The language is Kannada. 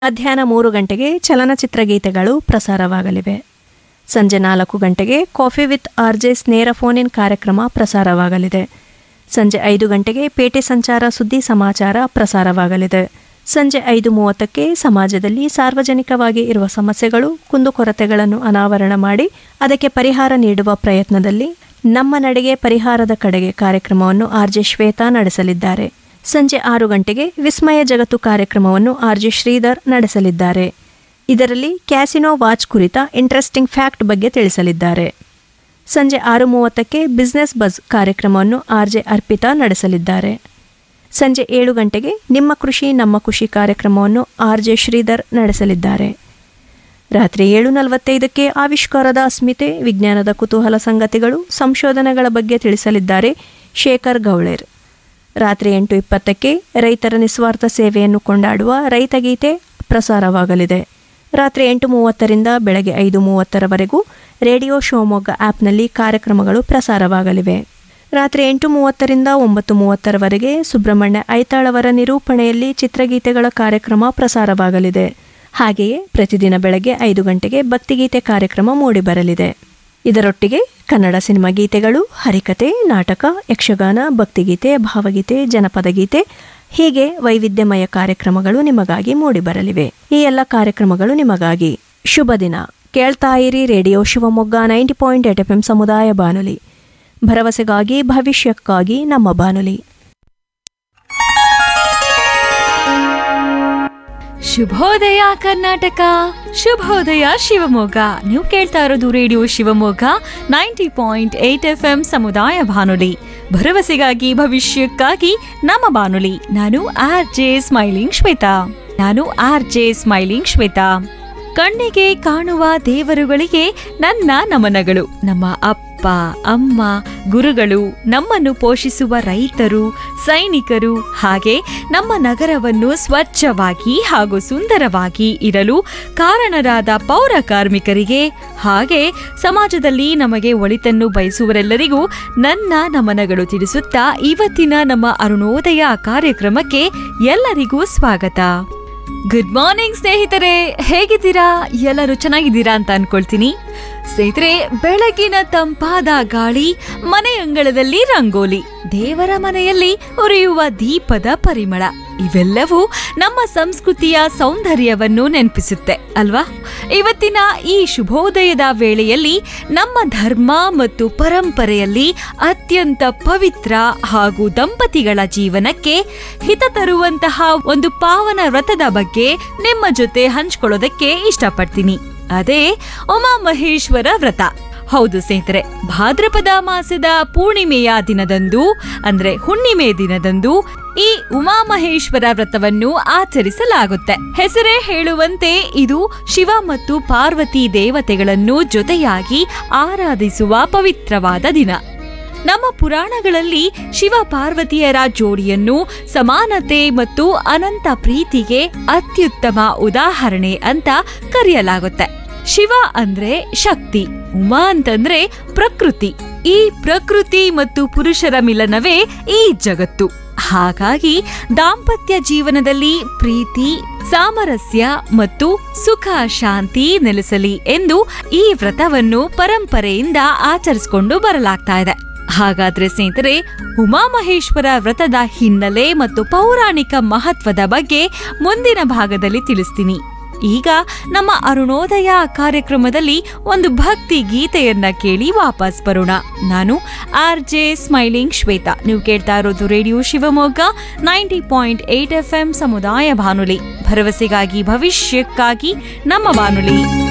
ಮಧ್ಯಾಹ್ನ ಮೂರು ಗಂಟೆಗೆ ಚಲನಚಿತ್ರ ಗೀತೆಗಳು ಪ್ರಸಾರವಾಗಲಿವೆ ಸಂಜೆ ನಾಲ್ಕು ಗಂಟೆಗೆ ಕಾಫಿ ವಿತ್ ಆರ್ಜೆಸ್ ನೇರ ಫೋನ್ ಇನ್ ಕಾರ್ಯಕ್ರಮ ಪ್ರಸಾರವಾಗಲಿದೆ ಸಂಜೆ ಐದು ಗಂಟೆಗೆ ಪೇಟೆ ಸಂಚಾರ ಸುದ್ದಿ ಸಮಾಚಾರ ಪ್ರಸಾರವಾಗಲಿದೆ ಸಂಜೆ ಐದು ಮೂವತ್ತಕ್ಕೆ ಸಮಾಜದಲ್ಲಿ ಸಾರ್ವಜನಿಕವಾಗಿ ಇರುವ ಸಮಸ್ಯೆಗಳು ಕುಂದುಕೊರತೆಗಳನ್ನು ಅನಾವರಣ ಮಾಡಿ ಅದಕ್ಕೆ ಪರಿಹಾರ ನೀಡುವ ಪ್ರಯತ್ನದಲ್ಲಿ ನಮ್ಮ ನಡೆಗೆ ಪರಿಹಾರದ ಕಡೆಗೆ ಕಾರ್ಯಕ್ರಮವನ್ನು ಆರ್ಜೆ ಶ್ವೇತಾ ನಡೆಸಲಿದ್ದಾರೆ ಸಂಜೆ ಆರು ಗಂಟೆಗೆ ವಿಸ್ಮಯ ಜಗತ್ತು ಕಾರ್ಯಕ್ರಮವನ್ನು ಆರ್ಜೆ ಶ್ರೀಧರ್ ನಡೆಸಲಿದ್ದಾರೆ ಇದರಲ್ಲಿ ಕ್ಯಾಸಿನೋ ವಾಚ್ ಕುರಿತ ಇಂಟ್ರೆಸ್ಟಿಂಗ್ ಫ್ಯಾಕ್ಟ್ ಬಗ್ಗೆ ತಿಳಿಸಲಿದ್ದಾರೆ ಸಂಜೆ ಆರು ಮೂವತ್ತಕ್ಕೆ ಬಿಸ್ನೆಸ್ ಬಜ್ ಕಾರ್ಯಕ್ರಮವನ್ನು ಆರ್ಜೆ ಅರ್ಪಿತಾ ನಡೆಸಲಿದ್ದಾರೆ ಸಂಜೆ ಏಳು ಗಂಟೆಗೆ ನಿಮ್ಮ ಕೃಷಿ ನಮ್ಮ ಖುಷಿ ಕಾರ್ಯಕ್ರಮವನ್ನು ಆರ್ಜೆ ಶ್ರೀಧರ್ ನಡೆಸಲಿದ್ದಾರೆ ರಾತ್ರಿ ಏಳು ನಲವತ್ತೈದಕ್ಕೆ ಆವಿಷ್ಕಾರದ ಅಸ್ಮಿತೆ ವಿಜ್ಞಾನದ ಕುತೂಹಲ ಸಂಗತಿಗಳು ಸಂಶೋಧನೆಗಳ ಬಗ್ಗೆ ತಿಳಿಸಲಿದ್ದಾರೆ ಶೇಖರ್ ಗೌಳೇರ್ ರಾತ್ರಿ ಎಂಟು ಇಪ್ಪತ್ತಕ್ಕೆ ರೈತರ ನಿಸ್ವಾರ್ಥ ಸೇವೆಯನ್ನು ಕೊಂಡಾಡುವ ರೈತಗೀತೆ ಪ್ರಸಾರವಾಗಲಿದೆ ರಾತ್ರಿ ಎಂಟು ಮೂವತ್ತರಿಂದ ಬೆಳಗ್ಗೆ ಐದು ಮೂವತ್ತರವರೆಗೂ ರೇಡಿಯೋ ಶಿವಮೊಗ್ಗ ಆ್ಯಪ್ನಲ್ಲಿ ಕಾರ್ಯಕ್ರಮಗಳು ಪ್ರಸಾರವಾಗಲಿವೆ ರಾತ್ರಿ ಎಂಟು ಮೂವತ್ತರಿಂದ ಒಂಬತ್ತು ಮೂವತ್ತರವರೆಗೆ ಸುಬ್ರಹ್ಮಣ್ಯ ಐತಾಳವರ ನಿರೂಪಣೆಯಲ್ಲಿ ಚಿತ್ರಗೀತೆಗಳ ಕಾರ್ಯಕ್ರಮ ಪ್ರಸಾರವಾಗಲಿದೆ ಹಾಗೆಯೇ ಪ್ರತಿದಿನ ಬೆಳಗ್ಗೆ ಐದು ಗಂಟೆಗೆ ಭಕ್ತಿಗೀತೆ ಕಾರ್ಯಕ್ರಮ ಮೂಡಿಬರಲಿದೆ ಇದರೊಟ್ಟಿಗೆ ಕನ್ನಡ ಸಿನಿಮಾ ಗೀತೆಗಳು ಹರಿಕತೆ ನಾಟಕ ಯಕ್ಷಗಾನ ಭಕ್ತಿಗೀತೆ ಭಾವಗೀತೆ ಜನಪದ ಗೀತೆ ಹೀಗೆ ವೈವಿಧ್ಯಮಯ ಕಾರ್ಯಕ್ರಮಗಳು ನಿಮಗಾಗಿ ಮೂಡಿಬರಲಿವೆ ಈ ಎಲ್ಲ ಕಾರ್ಯಕ್ರಮಗಳು ನಿಮಗಾಗಿ ಶುಭ ದಿನ ಕೇಳ್ತಾ ಇರಿ radio Shivamogga ninety point eight F M ಸಮುದಾಯ ಬಾನುಲಿ ಭರವಸೆಗಾಗಿ ಭವಿಷ್ಯಕ್ಕಾಗಿ ನಮ್ಮ ಬಾನುಲಿ ಶುಭೋದಯ ಕರ್ನಾಟಕ ಶುಭೋದಯ ಶಿವಮೊಗ್ಗ ನೀವು ಕೇಳ್ತಾ ಇರೋದು radio Shivamogga ninety point eight F M ಸಮುದಾಯ ಬಾನುಲಿ ಭರವಸೆಗಾಗಿ ಭವಿಷ್ಯಕ್ಕಾಗಿ ನಮ್ಮ ಬಾನುಲಿ ನಾನು ಆರ್ ಜೆ ಸ್ಮೈಲಿಂಗ್ ಶ್ವೇತಾ ನಾನು ಆರ್ ಜೆ ಸ್ಮೈಲಿಂಗ್ ಶ್ವೇತಾ ಕಣ್ಣಿಗೆ ಕಾಣುವ ದೇವರುಗಳಿಗೆ ನನ್ನ ನಮನಗಳು ನಮ್ಮ ಅಪ್ಪ ಅಮ್ಮ ಗುರುಗಳು ನಮ್ಮನ್ನು ಪೋಷಿಸುವ ರೈತರು ಸೈನಿಕರು ಹಾಗೆ ನಮ್ಮ ನಗರವನ್ನು ಸ್ವಚ್ಛವಾಗಿ ಹಾಗೂ ಸುಂದರವಾಗಿ ಇರಲು ಕಾರಣರಾದ ಪೌರ ಕಾರ್ಮಿಕರಿಗೆ ಹಾಗೆ ಸಮಾಜದಲ್ಲಿ ನಮಗೆ ಒಳಿತನ್ನು ಬಯಸುವರೆಲ್ಲರಿಗೂ ನನ್ನ ನಮನಗಳು ತಿಳಿಸುತ್ತಾ ಇವತ್ತಿನ ನಮ್ಮ ಅರುಣೋದಯ ಕಾರ್ಯಕ್ರಮಕ್ಕೆ ಎಲ್ಲರಿಗೂ ಸ್ವಾಗತ ಗುಡ್ ಮಾರ್ನಿಂಗ್ ಸ್ನೇಹಿತರೆ ಹೇಗಿದ್ದೀರಾ ಎಲ್ಲರೂ ಚೆನ್ನಾಗಿದ್ದೀರಾ ಅಂತ ಅನ್ಕೊಳ್ತೀನಿ ಸ್ನೇಹಿತರೆ ಬೆಳಗಿನ ತಂಪಾದ ಗಾಳಿ ಮನೆ ಅಂಗಳದಲ್ಲಿ ರಂಗೋಲಿ ದೇವರ ಮನೆಯಲ್ಲಿ ಉರಿಯುವ ದೀಪದ ಪರಿಮಳ ಇವೆಲ್ಲವೂ ನಮ್ಮ ಸಂಸ್ಕೃತಿಯ ಸೌಂದರ್ಯವನ್ನು ನೆನಪಿಸುತ್ತೆ ಅಲ್ವಾ ಇವತ್ತಿನ ಈ ಶುಭೋದಯದ ವೇಳೆಯಲ್ಲಿ ನಮ್ಮ ಧರ್ಮ ಮತ್ತು ಪರಂಪರೆಯಲ್ಲಿ ಅತ್ಯಂತ ಪವಿತ್ರ ಹಾಗೂ ದಂಪತಿಗಳ ಜೀವನಕ್ಕೆ ಹಿತ ತರುವಂತಹ ಒಂದು ಪಾವನ ವ್ರತದ ಬಗ್ಗೆ ನಿಮ್ಮ ಜೊತೆ ಹಂಚ್ಕೊಳ್ಳೋದಕ್ಕೆ ಇಷ್ಟಪಡ್ತೀನಿ ಅದೇ ಉಮಾ ಮಹೇಶ್ವರ ವ್ರತ ಹೌದು ಸ್ನೇಹಿತರೆ ಭಾದ್ರಪದ ಮಾಸದ ಪೂರ್ಣಿಮೆಯ ದಿನದಂದು ಅಂದ್ರೆ ಹುಣ್ಣಿಮೆ ದಿನದಂದು ಈ ಉಮಾಮಹೇಶ್ವರ ವ್ರತವನ್ನು ಆಚರಿಸಲಾಗುತ್ತೆ ಹೆಸರೇ ಹೇಳುವಂತೆ ಇದು ಶಿವ ಮತ್ತು ಪಾರ್ವತಿ ದೇವತೆಗಳನ್ನು ಜೊತೆಯಾಗಿ ಆರಾಧಿಸುವ ಪವಿತ್ರವಾದ ದಿನ ನಮ್ಮ ಪುರಾಣಗಳಲ್ಲಿ ಶಿವ ಪಾರ್ವತಿಯರ ಜೋಡಿಯನ್ನು ಸಮಾನತೆ ಮತ್ತು ಅನಂತ ಪ್ರೀತಿಗೆ ಅತ್ಯುತ್ತಮ ಉದಾಹರಣೆ ಅಂತ ಕರೆಯಲಾಗುತ್ತೆ ಶಿವ ಅಂದ್ರೆ ಶಕ್ತಿ ಉಮಾ ಅಂತಂದ್ರೆ ಪ್ರಕೃತಿ ಈ ಪ್ರಕೃತಿ ಮತ್ತು ಪುರುಷರ ಮಿಲನವೇ ಈ ಜಗತ್ತು ಹಾಗಾಗಿ ದಾಂಪತ್ಯ ಜೀವನದಲ್ಲಿ ಪ್ರೀತಿ ಸಾಮರಸ್ಯ ಮತ್ತು ಸುಖ ಶಾಂತಿ ನೆಲೆಸಲಿ ಎಂದು ಈ ವ್ರತವನ್ನು ಪರಂಪರೆಯಿಂದ ಆಚರಿಸಿಕೊಂಡು ಬರಲಾಗ್ತಾ ಇದೆ ಹಾಗಾದ್ರೆ ಸ್ನೇಹಿತರೆ ಉಮಾಮಹೇಶ್ವರ ವ್ರತದ ಹಿನ್ನೆಲೆ ಮತ್ತು ಪೌರಾಣಿಕ ಮಹತ್ವದ ಬಗ್ಗೆ ಮುಂದಿನ ಭಾಗದಲ್ಲಿ ತಿಳಿಸ್ತೀನಿ ಈಗ ನಮ್ಮ ಅರುಣೋದಯ ಕಾರ್ಯಕ್ರಮದಲ್ಲಿ ಒಂದು ಭಕ್ತಿ ಗೀತೆಯನ್ನ ಕೇಳಿ ವಾಪಸ್ ಬರೋಣ ನಾನು ಆರ್ ಜೆ ಸ್ಮೈಲಿಂಗ್ ಶ್ವೇತಾ ನೀವು ಕೇಳ್ತಾ ಇರೋದು radio Shivamogga ninety point eight F M ಸಮುದಾಯ ಬಾನುಲಿ ಭರವಸೆಗಾಗಿ ಭವಿಷ್ಯಕ್ಕಾಗಿ ನಮ್ಮ ಬಾನುಲಿ